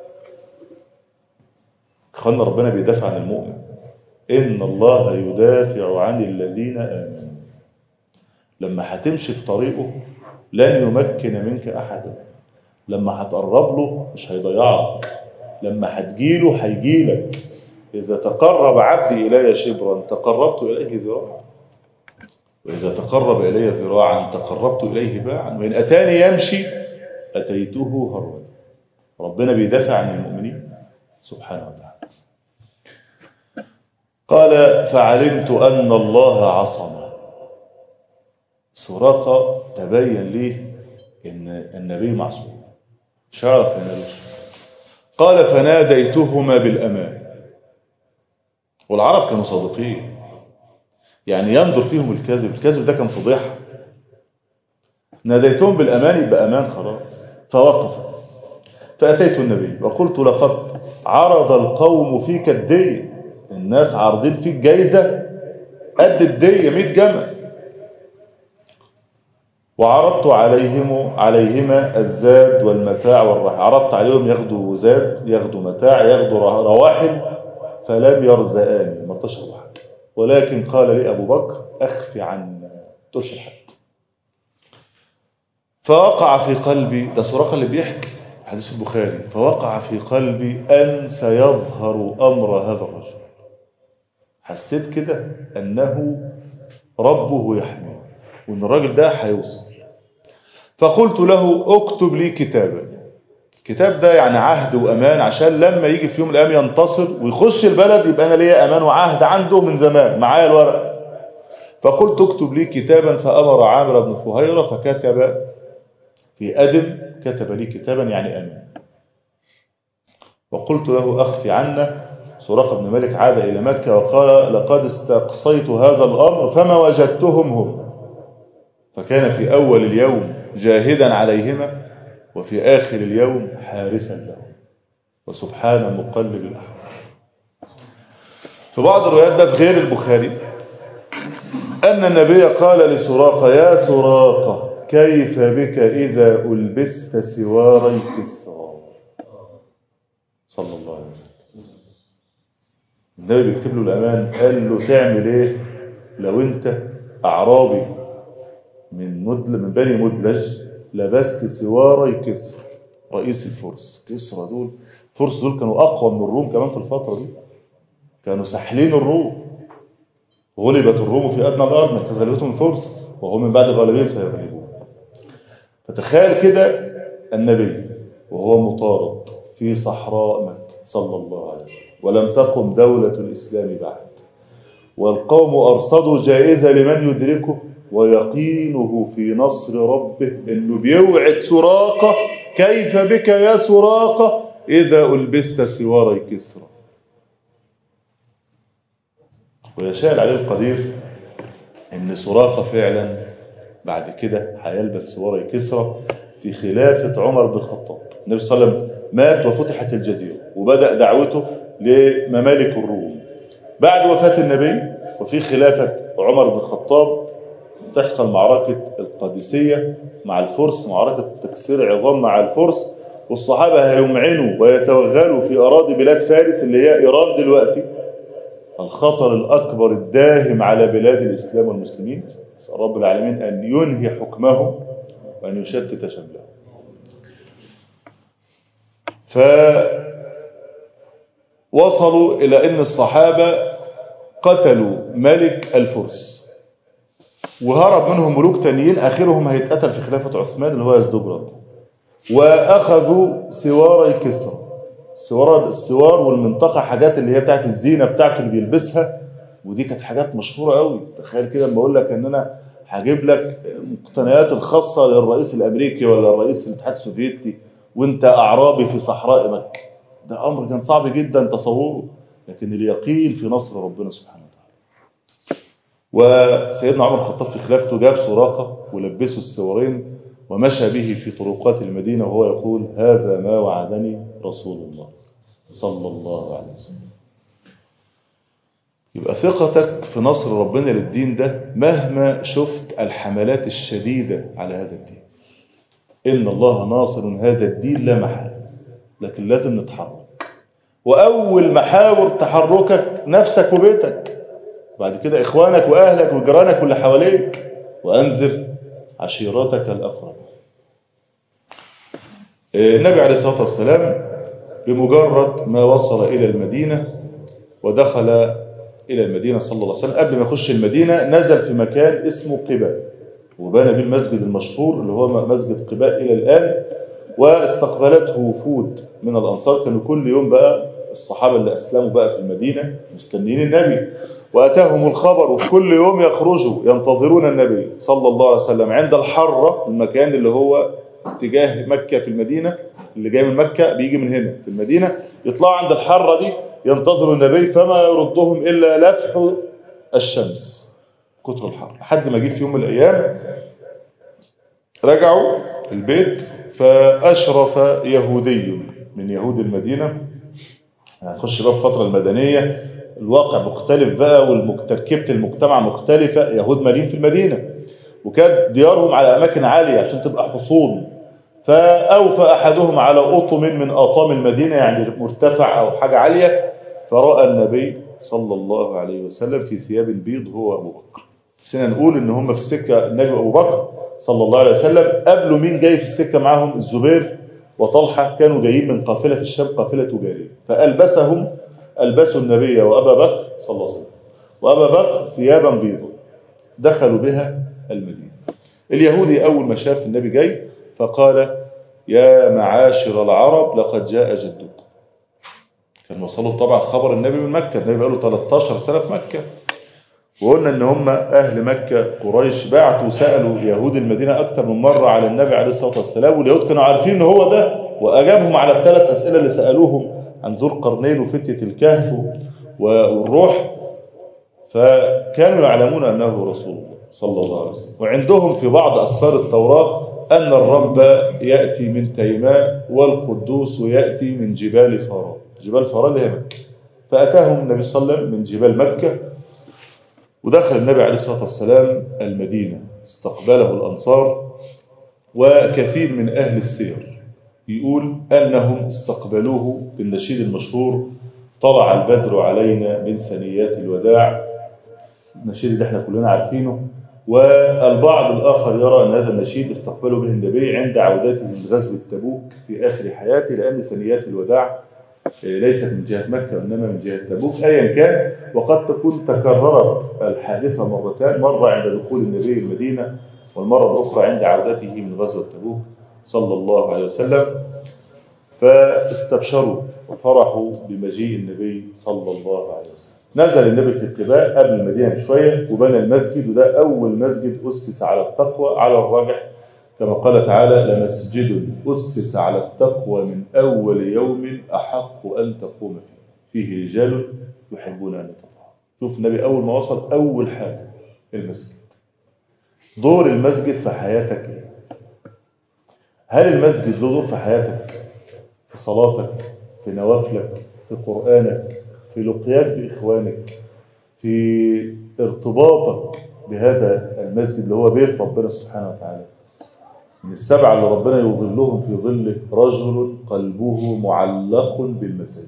اخوانا ربنا بيدافع عن المؤمن إن الله يدافع عن الذين آمنوا لما هتمشي في طريقه لن يمكن منك أحدا لما هتقرب له مش هيضيعك لما هتجيله هيجيلك إذا تقرب عبدي إلي شبرا تقربت إليه ذراعا وإذا تقرب إلي ذراعا تقربت إليه باعا وإن أتاني يمشي أتيته هرولا ربنا بيدافع عن المؤمنين سبحانه وتعالى قال فعلمت أن الله عصم سراقة تبين ليه إن النبي معصوم شرف النبي قال فناديتهما بالأمان والعرب كانوا صادقين يعني ينظر فيهم الكذب الكذب ده كان فضيحة ناديتهم بالأمان يبقى أمان خلاص فوقف فأتيت النبي وقلت لقد عرض القوم فيك الدية الناس عارضين فيك جايزة قد الدية 100 جمل وعرضت عليهم عليهما الزاد والمتاع والرحل عرضت عليهم ياخدوا زاد ياخدوا متاع ياخدوا رواحل فلم يرزقاني ما رضاش حاجه ولكن قال لي ابو بكر اخفي عنا تقولش لحد فوقع في قلبي ده سراقه اللي بيحكي حديث البخاري فوقع في قلبي ان سيظهر امر هذا الرجل حسيت كده انه ربه يحميه وان الراجل ده هيوصل فقلت له اكتب لي كتابا الكتاب ده يعني عهد وامان عشان لما يجي في يوم من الايام ينتصر ويخش البلد يبقى انا ليا امان وعهد عنده من زمان معايا الورق فقلت اكتب لي كتابا فامر عامر بن فهيره فكتب في ادم كتب لي كتابا يعني امان وقلت له اخفي عنا سراقه بن مالك عاد الى مكه وقال لقد استقصيت هذا الامر فما وجدتهم هم فكان في أول اليوم جاهدا عليهما وفي آخر اليوم حارسا لهم وسبحان مقلب الأحوال في بعض الروايات ده في غير البخاري أن النبي قال لسراقة يا سراقة كيف بك إذا ألبست سواري كسرى صلى الله عليه وسلم النبي بيكتب له الأمان قال له تعمل إيه لو أنت أعرابي من مدل من بني مدلج لبست سواري كسر رئيس الفرس كسرى دول الفرس دول كانوا أقوى من الروم كمان في الفترة دي كانوا ساحلين الروم غلبت الروم في أدنى الأرض من كانت غلبتهم الفرس وهم من بعد غالبهم سيغلبون فتخيل كده النبي وهو مطارد في صحراء مكة صلى الله عليه وسلم ولم تقم دولة الإسلام بعد والقوم أرصدوا جائزة لمن يدركه ويقينه في نصر ربه انه بيوعد سراقة كيف بك يا سراقة إذا ألبست سواري كسرى ويشاء العلي القدير ان سراقة فعلا بعد كده هيلبس سواري كسرى في خلافة عمر بن الخطاب النبي صلى الله عليه وسلم مات وفتحت الجزيرة وبدأ دعوته لممالك الروم بعد وفاة النبي وفي خلافة عمر بن الخطاب تحصل معركة القادسية مع الفرس معركة تكسير عظام مع الفرس والصحابة هيمعنوا ويتوغلوا في أراضي بلاد فارس اللي هي إيران دلوقتي الخطر الأكبر الداهم على بلاد الإسلام والمسلمين نسأل رب العالمين أن ينهي حكمهم وأن يشتت شملهم فوصلوا إلى أن الصحابة قتلوا ملك الفرس وهرب منهم ملوك تانيين آخرهم هيتقتل في خلافة عثمان اللي هو يزدجرد وأخذوا سواري كسرى السوار السوار والمنطقة حاجات اللي هي بتاعت الزينة بتاعته اللي بيلبسها ودي كانت حاجات مشهورة قوي تخيل كده لما أقول لك إن أنا هجيب لك مقتنيات الخاصة للرئيس الأمريكي ولا الرئيس الاتحاد السوفيتي وأنت أعرابي في صحراء مكة ده أمر كان صعب جدا تصوره لكن اليقين في نصر ربنا سبحانه وتعالى وسيدنا عمر الخطاب في خلافته جاب سراقة ولبسه السوارين ومشى به في طرقات المدينة وهو يقول هذا ما وعدني رسول الله صلى الله عليه وسلم يبقى ثقتك في نصر ربنا للدين ده مهما شفت الحملات الشديدة على هذا الدين إن الله ناصر هذا الدين لا محال لكن لازم نتحرك وأول محاور تحركك نفسك وبيتك بعد كده إخوانك وأهلك وجيرانك واللي حواليك وأنذر عشيرتك الأقرب النبي عليه الصلاة والسلام بمجرد ما وصل إلى المدينة ودخل إلى المدينة صلى الله عليه وسلم قبل ما يخش المدينة نزل في مكان اسمه قباء وبنى به المسجد المشهور اللي هو مسجد قباء إلى الآن واستقبلته وفود من الأنصار كانوا كل يوم بقى الصحابة اللي أسلموا بقى في المدينة مستنين النبي وأتاهم الخبر وفي كل يوم يخرجوا ينتظرون النبي صلى الله عليه وسلم عند الحرة المكان اللي هو اتجاه مكة في المدينة اللي جاي من مكة بيجي من هنا في المدينة يطلعوا عند الحرة دي ينتظروا النبي فما يردهم إلا لفح الشمس كتر الحر لحد ما جه في يوم من الأيام رجعوا البيت فأشرف يهودي من يهود المدينة هنخش بقى في الفترة المدنية الواقع مختلف بقى وتركيبة المجتمع مختلفة يهود مالين في المدينة وكانت ديارهم على أماكن عالية عشان تبقى حصون فأوفى أحدهم على أطم من أطام المدينة يعني مرتفع أو حاجة عالية فرأى النبي صلى الله عليه وسلم في ثياب بيض هو أبو بكر سنة نقول إن هم في السكة النبي أبو بكر صلى الله عليه وسلم قبلوا مين جاي في السكة معاهم الزبير وطلحة كانوا جايين من قافلة في الشام قافلة تجارية فألبسهم ألبسوا النبي وأبا بكر صلى الله عليه وسلم وأبا بكر ثيابا بيضا دخلوا بها المدينة اليهودي أول ما شاف النبي جاي فقال يا معاشر العرب لقد جاء جدكم كان وصلوا طبعا خبر النبي من مكة النبي بقاله 13 سنة في مكة وقلنا ان هم اهل مكة قريش بعتوا سألوا يهود المدينة اكتر من مرة على النبي عليه الصلاة والسلام واليهود كانوا عارفين ان هو ده واجابهم على الثلاث اسئلة اللي سألوهم عن ذو القرنين وفتية الكهف والروح فكانوا يعلمون انه رسول الله صلى الله عليه وسلم وعندهم في بعض اسفار التوراة ان الرب يأتي من تيماء والقدوس يأتي من جبال فاران جبال فاران اللي هي مكة فأتاهم النبي صلى الله عليه وسلم من جبال مكة ودخل النبي عليه الصلاة والسلام المدينة استقبله الأنصار وكثير من أهل السير يقول أنهم استقبلوه بالنشيد المشهور طلع البدر علينا من ثنيات الوداع النشيد اللي احنا كلنا عارفينه والبعض الآخر يرى أن هذا النشيد استقبله به النبي عند عودته من غزوة تبوك في آخر حياته لأن ثنيات الوداع ليست من جهة مكة وإنما من جهة تبوك أيا كان وقد تكون تكررت الحادثة مرتان مرة عند دخول النبي المدينة والمرة الأخرى عند عودته من غزوة تبوك صلى الله عليه وسلم فاستبشروا وفرحوا بمجيء النبي صلى الله عليه وسلم نزل النبي في قباء قبل المدينة بشوية وبنى المسجد وده أول مسجد أسس على التقوى على الراجح كما قال تعالى لمسجد أسس على التقوى من أول يوم أحق أن تقوم فيه فيه رجال يحبون أن يتطهروا شوف النبي أول ما وصل أول حاجة المسجد دور المسجد في حياتك إيه؟ هل المسجد له دور في حياتك في صلاتك في نوافلك في قرآنك في لقياك بإخوانك في ارتباطك بهذا المسجد اللي هو بيت ربنا سبحانه وتعالى من السبعة اللي ربنا يظلهم في ظله رجل قلبه معلق بالمساجد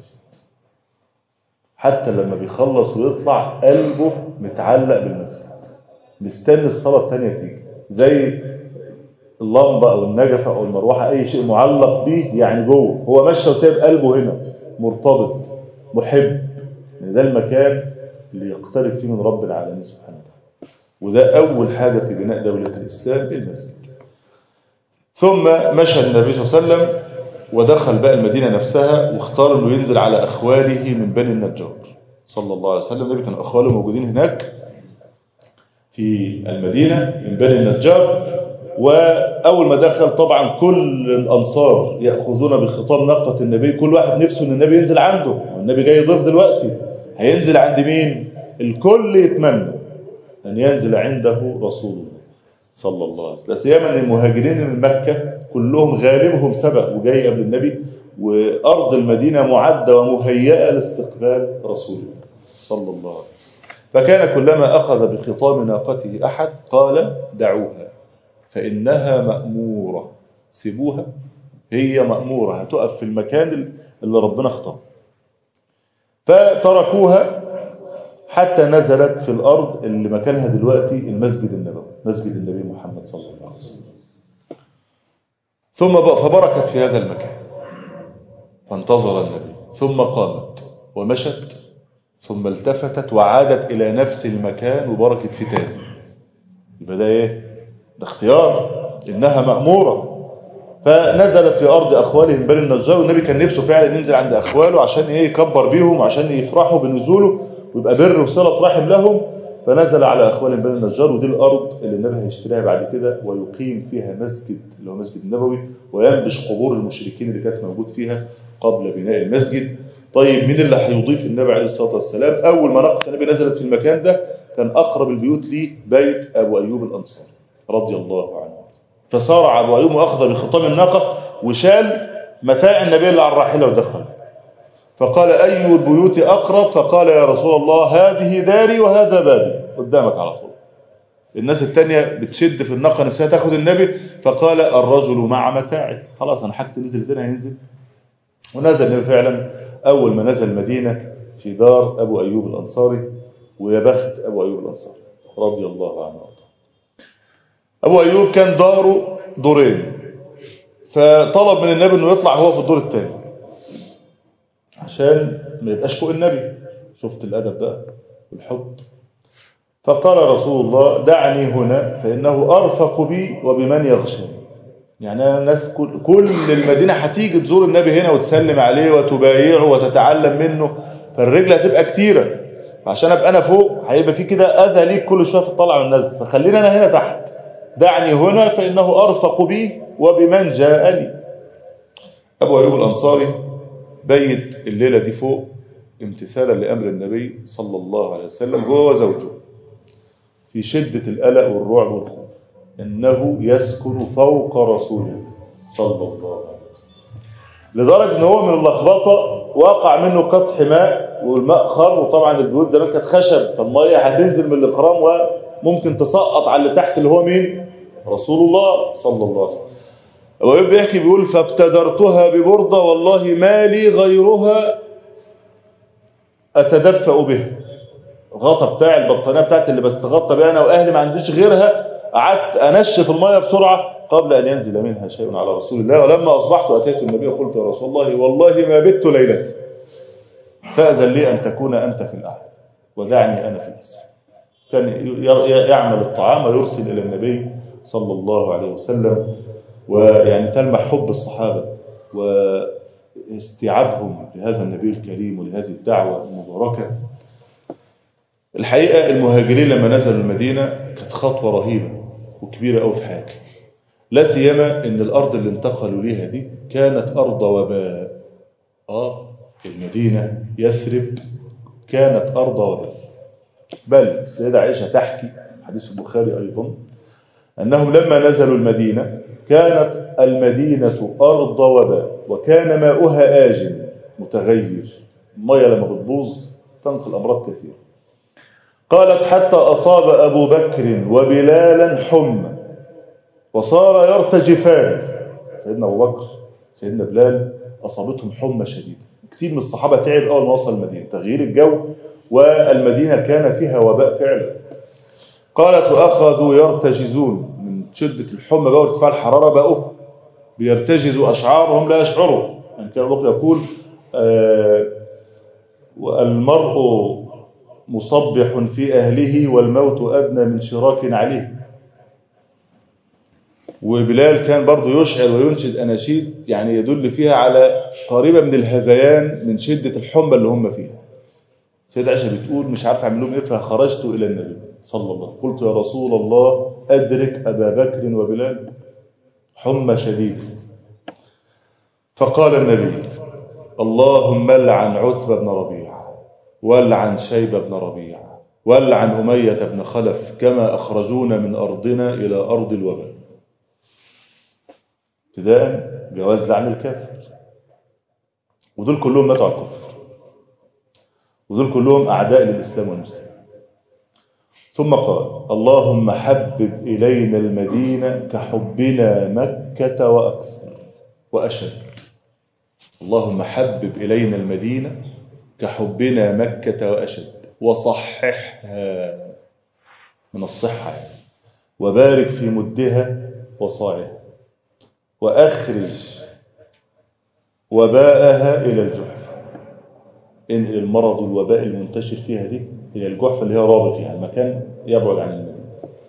حتى لما بيخلص ويطلع قلبه متعلق بالمسجد مستني الصلاة الثانية تيجي زي اللمبة أو النجفة أو المروحة أي شيء معلق به يعني جوه هو ماشي وسايب قلبه هنا مرتبط محب يعني ده المكان اللي يقترب فيه من رب العالمين سبحانه وتعالى وده أول حاجة في بناء دولة الإسلام المسجد ثم مشى النبي صلى الله عليه وسلم ودخل بقى المدينة نفسها واختار انه ينزل على أخواله من بني النجار صلى الله عليه وسلم النبي كان أخواله موجودين هناك في المدينة من بني النجار وأول ما دخل طبعا كل الأنصار يأخذون بخطام ناقة النبي كل واحد نفسه أن النبي ينزل عنده والنبي جاي ضيف دلوقتي هينزل عند مين الكل يتمنى أن ينزل عنده رسول الله صلى الله عليه وسلم لا سيما ان المهاجرين من مكة كلهم غالبهم سبق وجاي قبل النبي وأرض المدينة معدة ومهيئة لاستقبال رسول الله صلى الله عليه وسلم فكان كلما أخذ بخطام ناقته أحد قال دعوها فإنها مأمورة سيبوها هي مأمورة هتقف في المكان اللي ربنا اختاره فتركوها حتى نزلت في الأرض اللي مكانها دلوقتي المسجد النبوي مسجد النبي محمد صلى الله عليه وسلم ثم فبركت في هذا المكان فانتظر النبي ثم قامت ومشت ثم التفتت وعادت إلى نفس المكان وبركت في تاني يبقى ده ايه ده اختيار إنها مأمورة فنزلت في أرض أخوالهم بني النجار والنبي كان نفسه فعلا ينزل عند أخواله عشان إيه يكبر بيهم عشان يفرحوا بنزوله ويبقى بر وصلة رحم لهم فنزل على أخوال بني النجار ودي الأرض اللي النبي هيشتريها بعد كده ويقيم فيها مسجد اللي هو مسجد النبوي وينبش قبور المشركين اللي كانت موجود فيها قبل بناء المسجد طيب مين اللي هيضيف النبي عليه الصلاة والسلام أول ما نقص النبي نزلت في المكان ده كان أقرب البيوت ليه بيت أبو أيوب الأنصاري رضي الله عنه فصارع أبو أيوب وأخذ بخطام الناقة وشال متاع النبي اللي على الراحلة ودخل فقال أي البيوت أقرب فقال يا رسول الله هذه داري وهذا بابي قدامك على طول الناس التانية بتشد في الناقة نفسها تاخد النبي فقال الرجل مع متاعه خلاص أنا حاجتي نزل هنا هينزل ونزل النبي فعلا أول ما نزل المدينة في دار أبو أيوب الأنصاري ويا بخت أبو أيوب الأنصاري رضي الله عنه أبو أيوب كان داره دورين فطلب من النبي أنه يطلع هو في الدور الثاني عشان ما يبقاش فوق النبي شفت الأدب بقى والحب فقال رسول الله دعني هنا فإنه أرفق بي وبمن يغشاني يعني أنا الناس كل, كل المدينة هتيجي تزور النبي هنا وتسلم عليه وتبايعه وتتعلم منه فالرجل هتبقى كتيرة فعشان أبقى أنا فوق هيبقى في كده أذى ليك كل شوية في الطلع والنزل فخلينا أنا هنا تحت دعني هنا فإنه أرفق بي وبمن جاءني أبو أيوب الأنصاري بيت الليلة دي فوق امتثالا لأمر النبي صلى الله عليه وسلم هو وزوجه في شدة القلق والرعب والخوف إنه يسكن فوق رسوله صلى الله عليه وسلم لدرجة إن هو من اللخبطة وقع منه قطح ماء والماء خر وطبعا البيوت زمان كانت خشب فالمية هتنزل من الإقرام وممكن تسقط على اللي تحت اللي هو مين؟ رسول الله صلى الله عليه وسلم أبو أيوب بيحكي بيقول فابتدرتها ببردة والله ما لي غيرها أتدفأ به الغطا بتاع البطانيه بتاعتي اللي بستغطى بيها انا واهلي ما عنديش غيرها قعدت انشف الميه بسرعه قبل ان ينزل منها شيء على رسول الله ولما اصبحت اتيت النبي وقلت يا رسول الله والله ما بت ليلتي فاذن لي ان تكون انت في الاعلى ودعني انا في الاسفل كان ي- يعمل الطعام ويرسل الى النبي صلى الله عليه وسلم ويعني تلمح حب الصحابه واستيعابهم لهذا النبي الكريم ولهذه الدعوه المباركه الحقيقه المهاجرين لما نزلوا المدينه كانت خطوه رهيبه وكبيره قوي في حياتهم لا سيما ان الارض اللي انتقلوا ليها دي كانت ارض وباء اه المدينه يثرب كانت ارض وباء بل السيده عائشه تحكي حديث في البخاري ايضا انهم لما نزلوا المدينه كانت المدينه ارض وباء وكان ماؤها آجن متغير الميه لما بتبوظ تنقل امراض كثيره قالت حتى اصاب ابو بكر وبلالا حمى وصار يرتجفان سيدنا ابو بكر سيدنا بلال اصابتهم حمى شديده كثير من الصحابه تعب اول ما وصل المدينه تغيير الجو والمدينه كان فيها وباء فعلا قالت واخذوا يرتجزون من شده الحمى بقى وارتفاع الحراره بقوا بيرتجزوا اشعارهم لا يشعروا يعني كان ابو بكر يقول آه والمرء مصبح في اهله والموت ادنى من شراك عليه وبلال كان برضه يشعر وينشد أناشيد يعني يدل فيها على قريبة من الهذيان من شدة الحمى اللي هم فيها سيدة عائشة بتقول مش عارف أعمل لهم إيه فخرجت إلى النبي صلى الله عليه وسلم قلت يا رسول الله أدرك أبا بكر وبلال حمى شديدة فقال النبي اللهم لعن عتبة بن ربيعة ولعن شيبة بن ربيعة ولعن أمية بن خلف كما أخرجونا من أرضنا إلى أرض الوباء ابتداء جواز لعن الكافر ودول كلهم ماتوا على الكفر ودول كلهم أعداء للإسلام والمسلمين ثم قال اللهم حبب إلينا المدينة كحبنا مكة وأكثر وأشد اللهم حبب إلينا المدينة كحبنا مكة وأشد وصححها من الصحة يعني. وبارك في مدها وصاعها وأخرج وباءها إلى الجحفة انقل المرض والوباء المنتشر فيها دي إلى الجحفة اللي هي رابط يعني مكان يبعد عن المدينة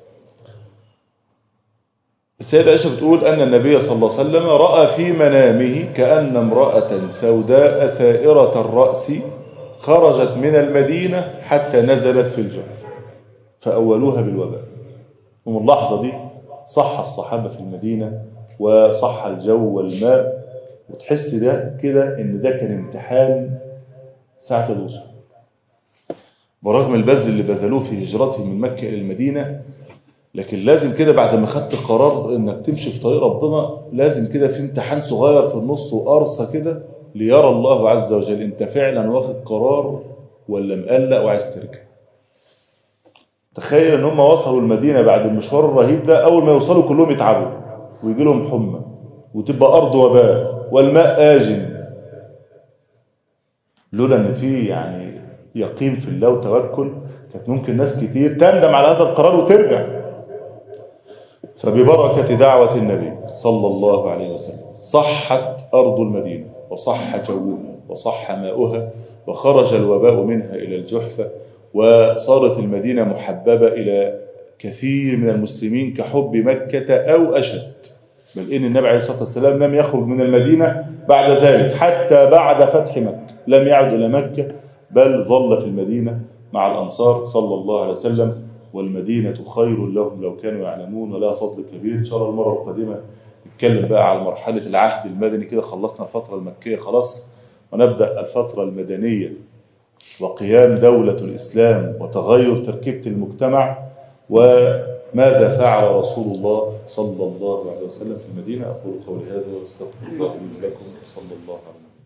السيدة عائشة بتقول أن النبي صلى الله عليه وسلم رأى في منامه كأن امرأة سوداء ثائرة الرأس خرجت من المدينة حتى نزلت في الجحفة فأولوها بالوباء ومن اللحظة دي صح الصحابة في المدينة وصح الجو والماء وتحس ده كده ان ده كان امتحان ساعة الوصول برغم البذل اللي بذلوه في هجرتهم من مكة إلى المدينة لكن لازم كده بعد ما خدت قرار انك تمشي في طريق ربنا لازم كده في امتحان صغير في النص وقرصة كده ليرى الله عز وجل انت فعلا واخد قرار ولا مقلق وعايز ترجع تخيل ان هم وصلوا المدينة بعد المشوار الرهيب ده اول ما يوصلوا كلهم يتعبوا ويجي لهم حمى وتبقى ارض وباء والماء آجن لولا ان في يعني يقين في الله وتوكل كانت ممكن ناس كتير تندم على هذا القرار وترجع فببركة دعوة النبي صلى الله عليه وسلم صحت أرض المدينة وصح جوها وصح ماؤها وخرج الوباء منها إلى الجحفة وصارت المدينة محببة إلى كثير من المسلمين كحب مكة أو أشد بل إن النبي عليه الصلاة والسلام لم يخرج من المدينة بعد ذلك حتى بعد فتح مكة لم يعد إلى مكة بل ظل في المدينة مع الأنصار صلى الله عليه وسلم والمدينة خير لهم لو كانوا يعلمون ولها فضل كبير إن شاء الله المرة القادمة نتكلم بقى على مرحلة العهد المدني كده خلصنا الفترة المكية خلاص ونبدأ الفترة المدنية وقيام دولة الإسلام وتغير تركيبة المجتمع وماذا فعل رسول الله صلى الله عليه وسلم في المدينة أقول قولي هذا واستغفر الله لي ولكم صلى الله عليه وسلم